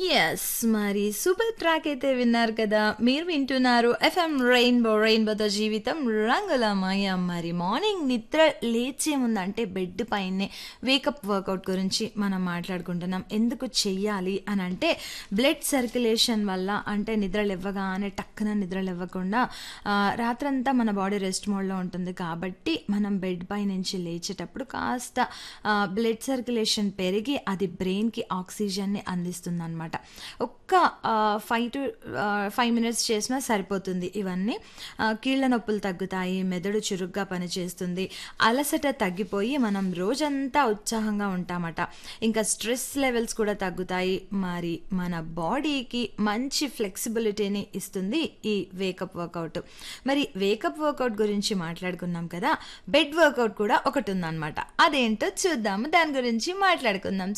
yes మరి super track అయితే విన్నారు కదా మీరు వింటున్నారు ఎఫ్ఎం రెయిన్బో రెయిన్బోతో జీవితం రంగులమయ మరి మార్నింగ్ నిద్ర లేచే ముందు అంటే బెడ్ పైనే వేకప్ వర్కౌట్ గురించి మనం మాట్లాడుకుంటున్నాం ఎందుకు చెయ్యాలి అని అంటే బ్లడ్ సర్క్యులేషన్ వల్ల అంటే నిద్ర లేవగానే టక్కున నిద్ర లేవకుండా ఆ, రాత్రంతా మన బాడీ రెస్ట్ మోడ్లో ఉంటుంది కాబట్టి మనం బెడ్ పై నుంచి లేచేటప్పుడు కాస్త బ్లడ్ సర్క్యులేషన్ పెరిగి అది బ్రెయిన్కి ఆక్సిజన్ని అందిస్తుంది అనమాట ఒక్క ఫైవ్ టు ఫైవ్ మినిట్స్ చేసినా సరిపోతుంది ఇవన్నీ ఆ, కీళ్ళ నొప్పులు తగ్గుతాయి మెదడు చురుగ్గా పనిచేస్తుంది అలసట తగ్గిపోయి మనం రోజంతా ఉత్సాహంగా ఉంటామట ఇంకా స్ట్రెస్ లెవెల్స్ కూడా తగ్గుతాయి మరి మన బాడీకి మంచి ఫ్లెక్సిబిలిటీని ఇస్తుంది ఈ వేకప్ వర్కౌట్ మరి వేకప్ వర్కౌట్ గురించి మాట్లాడుకున్నాం కదా బెడ్ వర్కౌట్ కూడా ఒకటి ఉందన్నమాట అదేంటో చూద్దాము దాని గురించి మాట్లాడుకుందాం